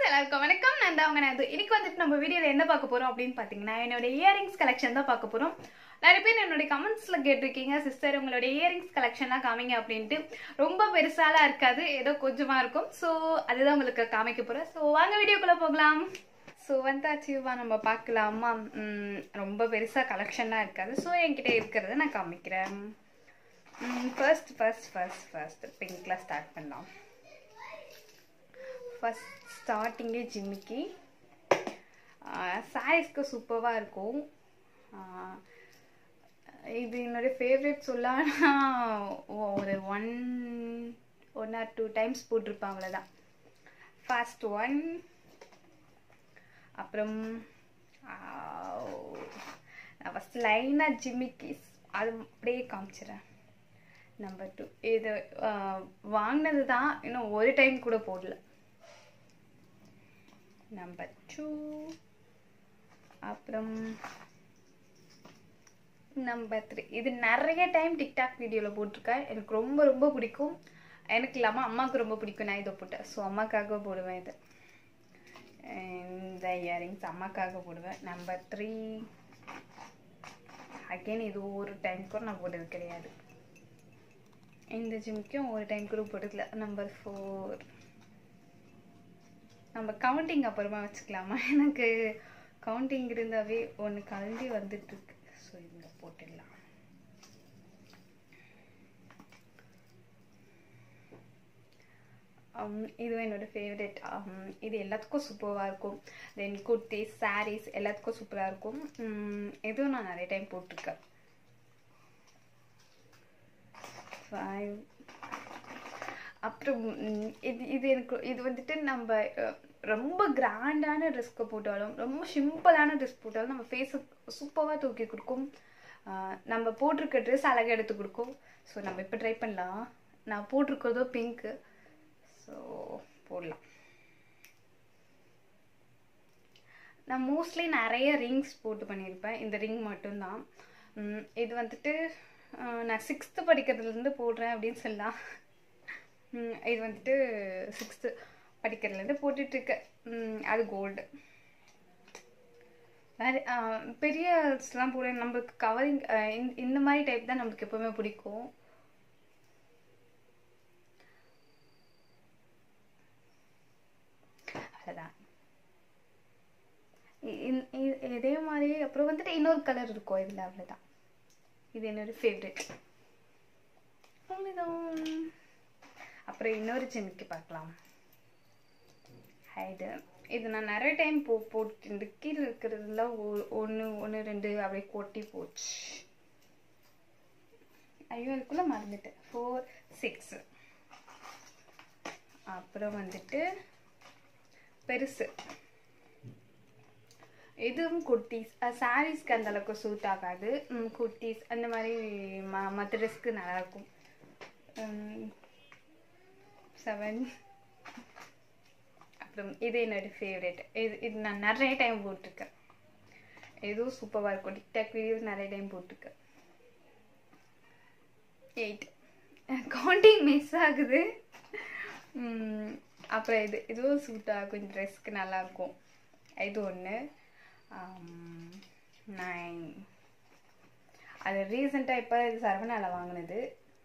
எல்லாருக்கும் வணக்கம் நான் தான் அவங்க நான் இன்னைக்கு வந்துட்டு நம்ம வீடியோவில் என்ன பார்க்க போறோம் அப்படின்னு பார்த்தீங்கன்னா என்னோட இயரிங்ஸ் கலெக்ஷன் தான் பார்க்க போறோம் நிறைய பேர் என்னுடைய கமெண்ட்ஸ்ல கேட்டிருக்கீங்க சிஸ்டர் உங்களோட இயரிங்ஸ் கலெக்ஷன்லாம் காமிங்க அப்படின்ட்டு ரொம்ப பெருசாலாம் இருக்காது ஏதோ கொஞ்சமா இருக்கும் ஸோ அதுதான் உங்களுக்கு காமிக்க போறேன் ஸோ வாங்க வீடியோக்குள்ள போகலாம் ஸோ வந்தாச்சுவா நம்ம பார்க்கலாமா ம், ரொம்ப பெருசாக கலெக்ஷன்லாம் இருக்காது ஸோ என்கிட்ட இருக்கிறத நான் காமிக்கிறேன் ஃபர்ஸ்ட் ஃபர்ஸ்ட் ஃபர்ஸ்ட் ஃபர்ஸ்ட் பிங்க்ல ஸ்டார்ட் பண்ணலாம் ஃபஸ்ட் ஸ்டார்டிங்கே ஜிம்மிக்கு சாரீஸ்க்கு சூப்பராக இருக்கும் ஆஹ் இது என்னுடைய ஃபேவரட் சொல்லனா ஒரு one one or two times போட்டிருப்பேன் அவ்வளோதான் ஃபர்ஸ்ட் ஒன் அப்புறம் ஆவ், நான் ஃபஸ்ட் லைனாக ஜிம்மிக்கு அது அப்படியே காமிச்சிடுறேன் நம்பர் டூ இது வாங்கினது தான் இன்னும் ஒரு டைம் கூட போடல நம்பர் டூ அப்புறம் நம்பர் த்ரீ இது நிறைய டைம் டிக்டாக் வீடியோவில் போட்டிருக்கேன் எனக்கு ரொம்ப ரொம்ப பிடிக்கும் எனக்கு இல்லாமல் அம்மாவுக்கு ரொம்ப பிடிக்கும் நான் இதை போட்டேன் ஸோ அம்மாக்காக போடுவேன் இது இந்த இயரிங்ஸ் அம்மாக்காக போடுவேன் நம்பர் த்ரீ அகைன் இது ஒரு டைம் கூட நான் போட்டது கிடையாது இந்த ஜிம்க்கும் ஒரு டைம் கூட போட்டதில்ல நம்பர் ஃபோர் நம்ம கவுண்டிங் அப்புறமா வச்சுக்கலாமா எனக்கு கவுண்டிங் இருந்தாவே ஒன்று கலந்து வந்துட்டு இருக்கு ஸோ இங்க போட்டுடலாம் Um, இது என்னோட ஃபேவரட் இது எல்லாத்துக்கும் சூப்பராக இருக்கும் தென் குர்த்திஸ் சாரீஸ் எல்லாத்துக்கும் சூப்பராக இருக்கும் Um, இதுவும் நான் நிறைய டைம் போட்டிருக்கேன் ஃபைவ் அப்புறம் ம், இது இது எனக்கு இது வந்துட்டு நம்ம அஹ், ரொம்ப கிராண்டான ட்ரெஸ்க்கு போட்டாலும் ரொம்ப சிம்பிளான ட்ரெஸ் போட்டாலும் நம்ம ஃபேஸை சூப்பராக தூக்கி கொடுக்கும் அஹ், நம்ம போட்டிருக்க ட்ரெஸ் அழகாக எடுத்து கொடுக்கும் ஸோ நம்ம இப்போ ட்ரை பண்ணலாம் நான் போட்டிருக்கிறதோ பிங்க்கு ஸோ போடலாம் நான் மோஸ்ட்லி நிறைய ரிங்ஸ் போட்டு பண்ணியிருப்பேன் இந்த ரிங் மட்டும்தான் உம், இது வந்துட்டு அஹ், நான் சிக்ஸ்த்து படிக்கிறதுலேருந்து போடுறேன் அப்படின்னு சொல்லலாம் உம், இது வந்துட்டு சிக்ஸ்த்து படிக்கிறதுலேருந்து போட்டுட்ருக்கேன் உம், அது கோல்டு வேற அஹ், பெரிய ஸ்லாம் போட நம்மளுக்கு கவரிங் இந்த மாதிரி டைப் தான் நம்மளுக்கு எப்போவுமே பிடிக்கும் அதான் இ- இ- இ- இதே மாதிரி அப்புறம் வந்துட்டு இன்னொரு கலர் இருக்கும் இதில் அவ்வளோதான் இது என்னோட ஃபேவரட் அவ்வளோதான் அப்புறம் இன்னொரு சின்னிக்கு பார்க்கலாம் இது இது நான் நிறைய டைம் போ போட்டு இந்த கீழே இருக்கிறதுல ஒன்று ஒன்று ரெண்டு அப்படியே கொட்டி போச்சு ஐயோ அதுக்குள்ளே மறந்துட்டேன் ஃபோர் சிக்ஸ் அப்புறம் வந்துட்டு பெருசு இதுவும் குர்த்திஸ் சாரீஸ்க்கு அந்த அளவுக்கு சூட் ஆகாது ம், குர்த்திஸ் அந்த மாதிரி ம மற்ற ட்ரெஸ்க்கு நல்லாயிருக்கும் செவன் அப்புறம் இது என்னோட ஃபேவரட் இது இது நான் நிறைய டைம் போட்டிருக்கேன் இதுவும் சூப்பராக இருக்கும் டிக்டாக் வீடியோஸ் நிறைய டைம் போட்டிருக்கேன் எயிட் கவுண்டிங் மிஸ் ஆகுது உம், அப்புறம் இது இதுவும் சூட் ஆகும் இந்த ட்ரெஸ்க்கு நல்லாயிருக்கும் இது ஒன்று நைன் அது ரீசெண்டாக இப்போ இது சரவணால வாங்கினது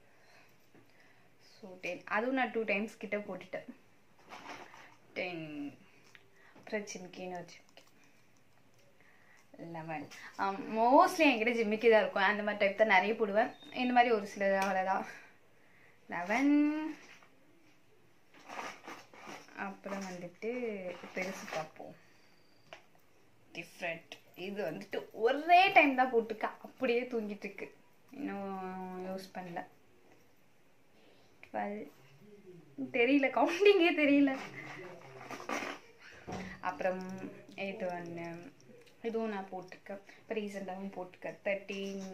ஸோ டென் அதுவும் நான் டூ டைம்ஸ் கிட்ட போட்டுட்டேன் டென் அப்புறம் ஜிம்கின்னு ஒரு ஜிம்கி லெவன் மோஸ்ட்லி என்கிட்ட ஜிம்மிக்கு தான் இருக்கும் அந்த மாதிரி டைப் தான் நிறைய போடுவேன் இந்த மாதிரி ஒரு சில அவ்வளோதான் லெவன் அப்புறம் வந்துட்டு பெருசு பார்ப்போம் டிஃப்ரெண்ட் இது வந்துட்டு ஒரே டைம் தான் போட்டுக்க அப்படியே தூங்கிட்டு இருக்கு இன்னும் யூஸ் பண்ணல டுவெல் தெரியல கவுண்டிங்கே தெரியல அப்புறம் இது ஒன்று இதுவும் நான் போட்டிருக்கேன் இப்போ ரீசெண்டாகவும் போட்டிருக்கேன் தேர்ட்டீன்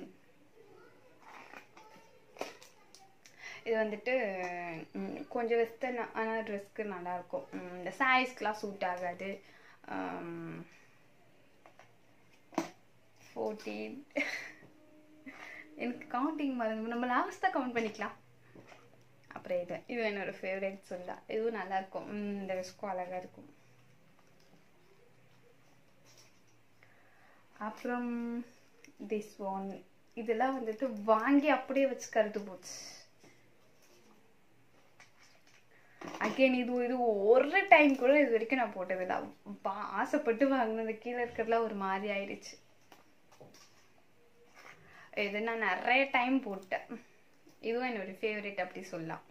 இது வந்துட்டு ம், கொஞ்சம் வெஸ்டர்ன் ஆனால் ட்ரெஸ்க்கு நல்லாயிருக்கும் ம், இந்த சாரீஸ்க்கெலாம் சூட் ஆகாது ஃபோர்டீன் எனக்கு கவுண்டிங் மறந்து நம்ம லாஸ்ட்டாக கவுண்ட் பண்ணிக்கலாம் அப்புறம் இது இது என்னோட ஃபேவரட் சொல்லலாம் இதுவும் நல்லாயிருக்கும் ம், இந்த ட்ரெஸ்க்கும் அழகாக இருக்கும் அப்புறம் திஸ் ஒன் இதெல்லாம் வந்துட்டு வாங்கி அப்படியே வச்சு கருத்து போச்சு அகைன் இது இது ஒரு டைம் கூட இது வரைக்கும் நான் போட்டதில்லை பா- ஆசைப்பட்டு வாங்கினது கீழே இருக்கிறதுலாம் ஒரு மாதிரி ஆயிடுச்சு இது நான் நிறைய டைம் போட்டேன் இதுவும் என்னோட ஃபேவரட் அப்படி சொல்லலாம்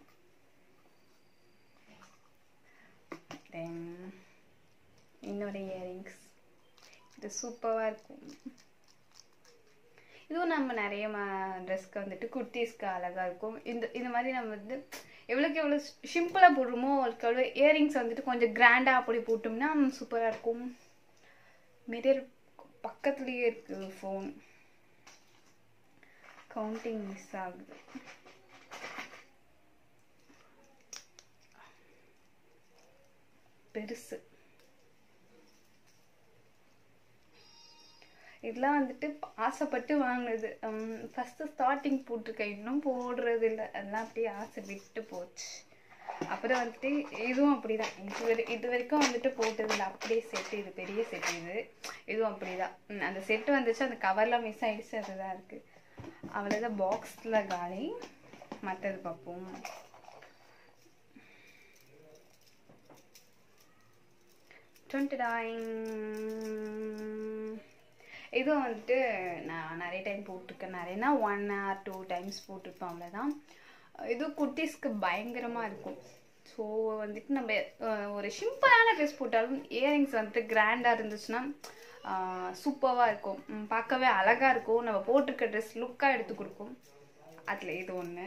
தென் இன்னொரு இயரிங்ஸ் இது சூப்பராக இருக்கும் இதுவும் நம்ம நிறைய ட்ரெஸ்க்கு வந்துட்டு குர்த்திஸ்க்கு அழகாக இருக்கும் இந்த இந்த மாதிரி நம்ம வந்து எவ்வளோக்கு எவ்வளோ சிம்பிளாக போடுறோமோ அவளுக்கு எவ்வளோ இயரிங்ஸ் வந்துட்டு கொஞ்சம் கிராண்டாக அப்படி போட்டோம்னா சூப்பராக இருக்கும் மிரர் பக்கத்துலேயே இருக்குது ஃபோன் கவுண்டிங் மிஸ் ஆகுது பெருசு இதெல்லாம் வந்துட்டு ஆசைப்பட்டு வாங்கினது ஃபஸ்ட்டு ஸ்டார்டிங் போட்டிருக்கேன் இன்னும் போடுறது இல்லை அதெல்லாம் அப்படியே ஆசை விட்டு போச்சு அப்புறம் வந்துட்டு இதுவும் அப்படிதான் இது வரை இது வரைக்கும் வந்துட்டு போட்டதில்லை அப்படியே செட்டு இது பெரிய செட்டு இது இதுவும் அப்படிதான் ம், அந்த செட்டு வந்துச்சு அந்த கவர்லாம் மிஸ் ஆயிடுச்சு அதுதான் இருக்கு அவ்வளோதான் பாக்ஸில் காலி மற்றது பார்ப்போம் டுவெண்ட்டி இதுவும் வந்துட்டு நான் நிறைய டைம் போட்டிருக்கேன் நிறையனா ஒன் ஆர் டூ டைம்ஸ் போட்டிருப்பேன் அவ்வளோதான் இது குட்டீஸ்க்கு பயங்கரமாக இருக்கும் ஸோ வந்துட்டு நம்ம அஹ், ஒரு சிம்பிளான ட்ரெஸ் போட்டாலும் இயரிங்ஸ் வந்துட்டு கிராண்டாக இருந்துச்சுன்னா சூப்பராக இருக்கும் ம், பார்க்கவே அழகாக இருக்கும் நம்ம போட்டிருக்க ட்ரெஸ் லுக்காக எடுத்து கொடுக்கும் அதில் இது ஒன்று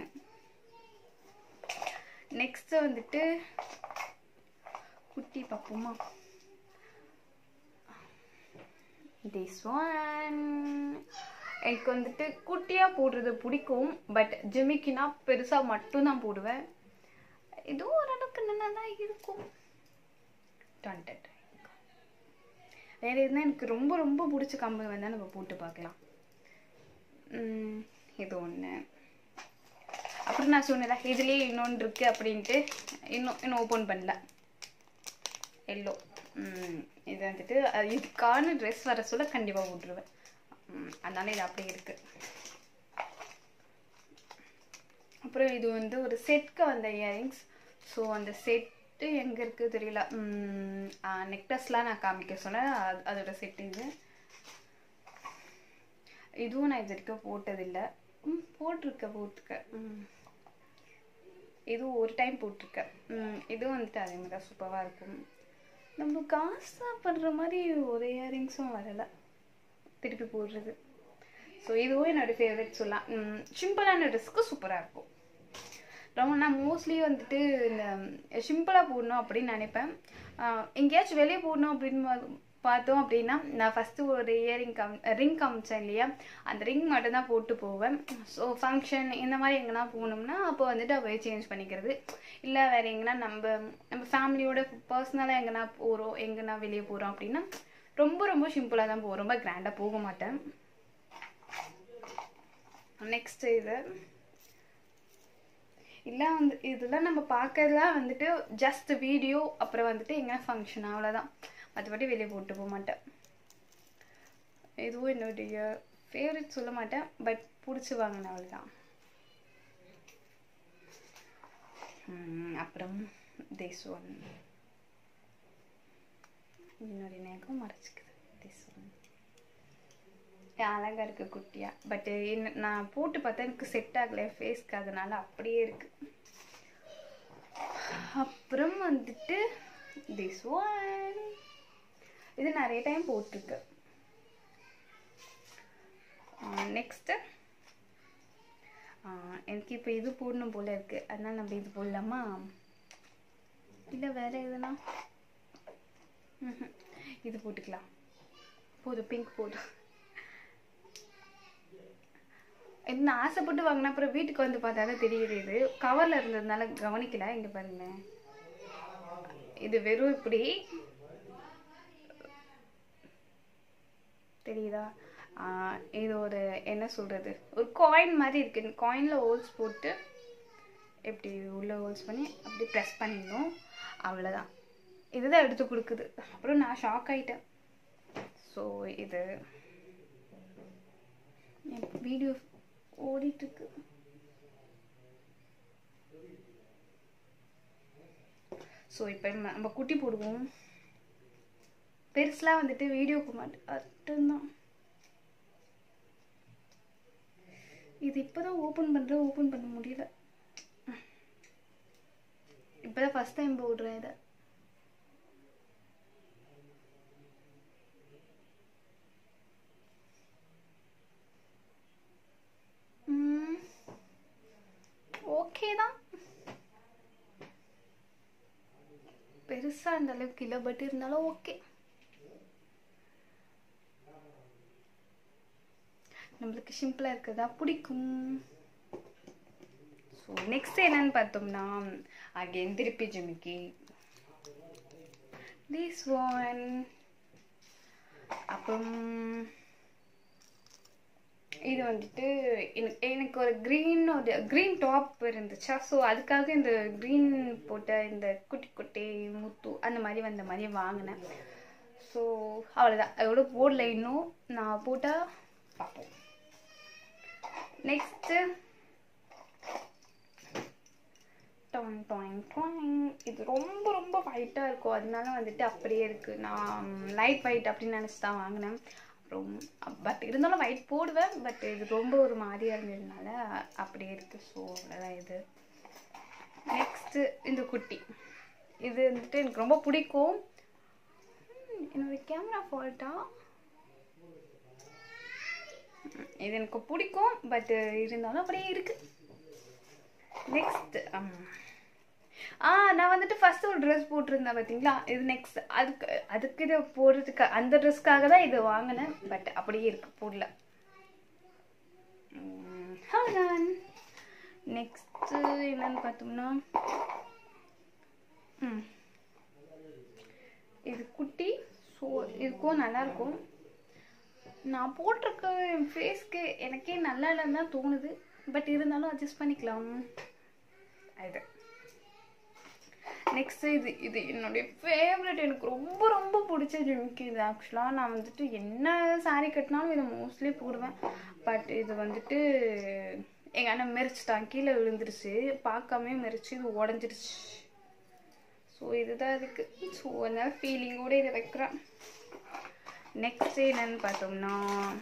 நெக்ஸ்ட்டு வந்துட்டு குட்டி பார்ப்போமா திஸ் ஒன் எனக்கு வந்துட்டு குட்டியாக போடுறது பிடிக்கும் பட் ஜிமிக்கினா பெருசாக மட்டும்தான் போடுவேன் இதுவும் ஓரளவுக்கு நல்லா தான் இருக்கும் டுவெண்ட்டி வேறு எதுனா எனக்கு ரொம்ப ரொம்ப பிடிச்ச கம்பல் வந்தால் நம்ம போட்டு பார்க்கலாம் உம், இது ஒன்று அப்புறம் நான் சொன்னேன்ல இதுலேயே இன்னொன்று இருக்குது அப்படின்ட்டு இன்னும் இன்னும் ஓப்பன் பண்ணல எல்லோ இது வந்துட்டு அஹ் இதுக்கான ட்ரெஸ் வர சொல்ல கண்டிப்பாக போட்டுருவேன் உம், அதனால இது அப்படியே இருக்கு அப்புறம் இது வந்து ஒரு செட்க்கு வந்த இயரிங்ஸ் ஸோ அந்த செட்டு எங்கே இருக்குது தெரியல நெக்லஸ்லாம் நான் காமிக்க சொன்னேன் அது- அதோட செட்டு இது இதுவும் நான் இது வரைக்கும் போட்டதில்லை ம் போட்டிருக்கேன் போட்டிருக்கேன் ம் இதுவும் ஒரு டைம் போட்டிருக்கேன் ம் இதுவும் வந்துட்டு அதே மாதிரி தான் சூப்பராக இருக்கும் நம்ம காசா பண்ணுற மாதிரி ஒரு இயரிங்ஸும் வரலை திருப்பி போடுறது ஸோ இதுவும் என்னோட ஃபேவரட் சொல்லலாம் சிம்பிளான ட்ரெஸ்க்கு சூப்பராக இருக்கும் ரொம்ப நான் மோஸ்ட்லி வந்துட்டு இந்த சிம்பிளாக போடணும் அப்படின்னு நினைப்பேன் ஆஹ் எங்கேயாச்சும் வெளியே போடணும் அப்படின்னு பா- பார்த்தோம் அப்படின்னா நான் ஃபஸ்ட்டு ஒரு இயரிங் கம் ரிங் காமிச்சேன் இல்லையா அந்த ரிங் மட்டும் தான் போட்டு போவேன் ஸோ ஃபங்க்ஷன் இந்த மாதிரி எங்கன்னா போகணும்னா அப்போ வந்துட்டு அப்படியே சேஞ்ச் பண்ணிக்கிறது இல்லை வேறு எங்கன்னா நம்ம நம்ம ஃபேமிலியோட பர்சனலாக எங்கன்னா போகிறோம் எங்கன்னா வெளியே போகிறோம் அப்படின்னா ரொம்ப ரொம்ப சிம்பிளாக தான் போவோம் ரொம்ப கிராண்டாக போக மாட்டேன் நெக்ஸ்ட் இது இல்லை வந்து இதெல்லாம் நம்ம பார்க்கறதுலாம் வந்துட்டு ஜஸ்ட் வீடியோ அப்புறம் வந்துட்டு எங்கே ஃபங்க்ஷன் அவ்வளோதான் மற்றபடி வெளியே போட்டு போக மாட்டேன் இதுவும் என்னுடைய ஃபேவரட் சொல்ல மாட்டேன் பட் பிடிச்சி வாங்கினேன் அவ்வளோதான் ம், அப்புறம் திஸ் ஒன் என்னுடைய நேகம் மறைச்சிக்குது திஸ் ஒன் அழகா இருக்கு குட்டியா பட் நான் போட்டு பார்த்தா எனக்கு செட் ஆகல ஃபேஸ்க்கு அதனால அப்படியே இருக்கு அப்புறம் வந்துட்டு திஸ் ஒன் இது நிறைய டைம் போட்டிருக்கு நெக்ஸ்ட்டு எனக்கு இப்போ இது போடணும் போல இருக்கு அதனால நம்ம இது போடலாமா இல்லை வேற எதுனா ம்ஹும். இது போட்டுக்கலாம் போதும் பிங்க் போதும் இது நான் ஆசைப்பட்டு வாங்கின அப்புறம் வீட்டுக்கு வந்து பார்த்தா தான் தெரியுது இது கவர்ல இருந்ததுனால கவனிக்கல இங்க பாருங்க இது வெறும் இப்படி தெரியுதா ஆஹ் இது ஒரு என்ன சொல்றது ஒரு காயின் மாதிரி இருக்கு காயின்ல ஹோல்ஸ் போட்டு எப்படி உள்ள ஹோல்ஸ் பண்ணி அப்படி ப்ரெஸ் பண்ணிடணும் அவ்வளோதான் இதுதான் எடுத்து கொடுக்குது அப்புறம் நான் ஷாக் ஆயிட்டேன் ஸோ இது என் வீடியோ ஓடிட்டு இருக்கு ஸோ இப்போ நம்ம குட்டி போடுவோம் பெருசுலாம் வந்துட்டு வீடியோக்கு மட்டும்தான் இது இப்போதான் ஓப்பன் பண்ணுறேன் ஓப்பன் பண்ண முடியல இப்போதான் ஃபஸ்ட் டைம் போடுறேன் இதை ஓகே தான் பெருசாக அந்த அளவுக்கு இல்லை பட் இருந்தாலும் ஓகே நம்மளுக்கு சிம்பிளாக இருக்கிறதா பிடிக்கும் ஸோ நெக்ஸ்ட் என்னன்னு பார்த்தோம்னா அகேன் திருப்பி ஜிமிக்கி திஸ் ஒன் அப்புறம் இது வந்துட்டு எனக்கு எனக்கு ஒரு க்ரீன் ஒரு க்ரீன் டாப் இருந்துச்சா ஸோ அதுக்காக இந்த க்ரீன் போட்ட இந்த குட்டி குட்டி முத்து அந்த மாதிரி வந்த மாதிரி வாங்கினேன் ஸோ அவ்வளோதான் அதோட போர்டில் இன்னும் நான் போட்டால் பார்ப்போம் நெக்ஸ்ட்டு டாங் டாங் டாங் இது ரொம்ப ரொம்ப ஒயிட்டாக இருக்கும் அதனால வந்துட்டு அப்படியே இருக்குது நான் லைட் ஒயிட் அப்படின்னு நினச்சி தான் வாங்கினேன் அப்புறம் பட் இருந்தாலும் ஒயிட் போடுவேன் பட் இது ரொம்ப ஒரு மாதிரியாக இருந்ததுனால அப்படியே இருக்குது ஸோ அவ்வளோதான் இது நெக்ஸ்ட்டு இந்த குட்டி இது வந்துட்டு எனக்கு ரொம்ப பிடிக்கும் என்னோட கேமரா ஃபால்ட்டா இது எனக்கு பிடிக்கும் பட் இருந்தாலும் அப்படியே இருக்கு நெக்ஸ்ட் ஆ நான் வந்துட்டு ஃபர்ஸ்ட் ஒரு ட்ரெஸ் போட்டிருந்தேன் பார்த்தீங்களா இது நெக்ஸ்ட் அதுக்கு அதுக்கு இது போடுறதுக்கு அந்த ட்ரெஸ்க்காக தான் இது வாங்கினேன் பட் அப்படியே இருக்கு போடல அவ்வளோதான் நெக்ஸ்ட்டு என்னன்னு பார்த்தோம்னா ம் இது குட்டி ஸோ இதுக்கும் நல்லாயிருக்கும் நான் போட்டிருக்க என் ஃபேஸ்க்கு எனக்கே நல்லா இல்லைன்னு தான் தோணுது பட் இருந்தாலும் அட்ஜஸ்ட் பண்ணிக்கலாம் இது நெக்ஸ்ட் இது இது என்னுடைய ஃபேவரட் எனக்கு ரொம்ப ரொம்ப பிடிச்ச ஜிமிக்கி இது ஆக்சுவலாக நான் வந்துட்டு என்ன சாரீ கட்டினாலும் இதை மோஸ்ட்லி போடுவேன் பட் இது வந்துட்டு எங்கள் அண்ணன் மெரிச்சிட்டான் கீழே விழுந்துருச்சு பார்க்காம மெரிச்சு இது உடஞ்சிருச்சு ஸோ இதுதான் இதுக்கு ஸோ அதனால ஃபீலிங்கோடு இதை வைக்கிறேன் நெக்ஸ்ட் என்னன்னு பார்த்தோம்னா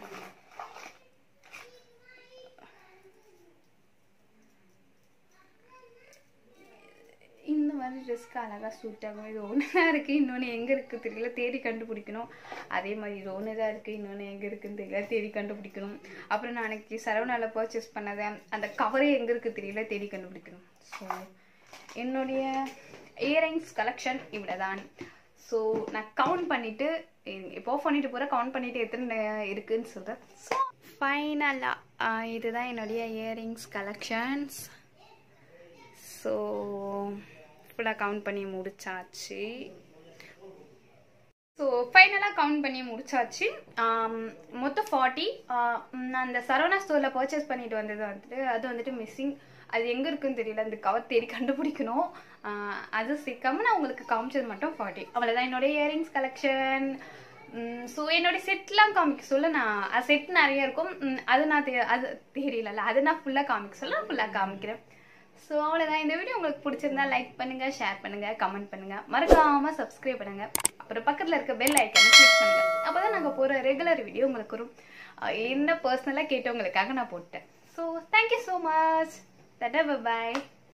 இந்த மாதிரி ட்ரெஸ்க்கு அழகாக சூட் ஆகும் இது ஒன்று தான் இருக்குது இன்னொன்று எங்கே இருக்குது தெரியல தேடி கண்டுபிடிக்கணும் அதே மாதிரி இது ஒன்று தான் இருக்குது இன்னொன்று எங்கே இருக்குன்னு தெரியல தேடி கண்டுபிடிக்கணும் அப்புறம் நான் அன்னைக்கு சரவணாவில் பர்ச்சேஸ் பண்ணதை அந்த கவரே எங்கே இருக்குது தெரியல தேடி கண்டுபிடிக்கணும் ஸோ என்னுடைய இயரிங்ஸ் கலெக்ஷன் இவ்வளோ தான் ஸோ நான் கவுண்ட் பண்ணிவிட்டு இப்போ பண்ணிட்டு போகிற கவுண்ட் பண்ணிவிட்டு எத்தனை இருக்குன்னு சொல்கிறேன் ஸோ ஃபைனலாக இதுதான் என்னுடைய இயரிங்ஸ் கலெக்ஷன்ஸ் ஸோ ஃபுல்லாக கவுண்ட் பண்ணி முடிச்சாச்சு ஸோ ஃபைனலாக கவுண்ட் பண்ணி முடிச்சாச்சு மொத்தம் ஃபார்ட்டி நான் அந்த சரவணா ஸ்டோரில் பர்ச்சேஸ் பண்ணிட்டு வந்தது வந்துட்டு அது வந்துட்டு மிஸ்ஸிங் அது எங்கே இருக்குன்னு தெரியல அந்த கவர் தேடி கண்டுபிடிக்கணும் அது சிக்காம நான் உங்களுக்கு காமிச்சது மட்டும் ஃபார்ட்டி அவ்வளோதான் என்னோட இயரிங்ஸ் கலெக்ஷன் ஸோ என்னோட செட்லாம் காமிக்க சொல்ல நான் செட் நிறைய இருக்கும் அது நான் தே அது தெரியல அது நான் ஃபுல்லாக காமிக்க சொல்ல நான் ஃபுல்லாக காமிக்கிறேன் ஸோ அவ்வளோதான் இந்த வீடியோ உங்களுக்கு பிடிச்சிருந்தா லைக் பண்ணுங்கள் ஷேர் பண்ணுங்கள் கமெண்ட் பண்ணுங்கள் மறக்காமல் சப்ஸ்கிரைப் பண்ணுங்கள் அப்புறம் பக்கத்தில் இருக்க பெல் ஐக்கனை கிளிக் பண்ணுங்கள் அப்போ தான் நாங்கள் போகிற ரெகுலர் வீடியோ உங்களுக்கு வரும் என்ன பர்சனலாக கேட்டவங்களுக்காக நான் போட்டேன் ஸோ தேங்க்யூ ஸோ மச் தட்டா பாய்